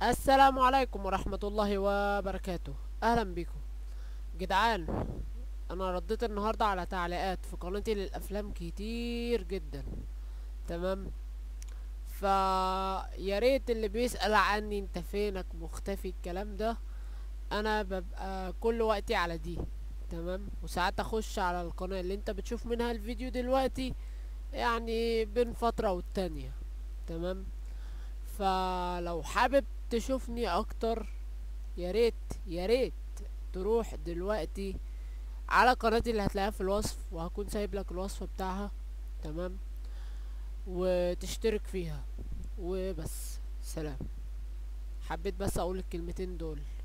السلام عليكم ورحمة الله وبركاته اهلا بكم جدعان انا رديت النهاردة على تعليقات في قناتي للافلام كتير جدا تمام ف يا ريت اللي بيسأل عني انت فينك مختفي الكلام ده انا ببقى كل وقتي على دي تمام وساعات اخش على القناة اللي انت بتشوف منها الفيديو دلوقتي يعني بين فترة والتانية تمام فلو حابب تشوفني اكتر يا ريت يا ريت تروح دلوقتي على قناتي اللي هتلاقيها في الوصف وهكون سايب لك الوصف بتاعها تمام وتشترك فيها وبس سلام حبيت بس اقول الكلمتين دول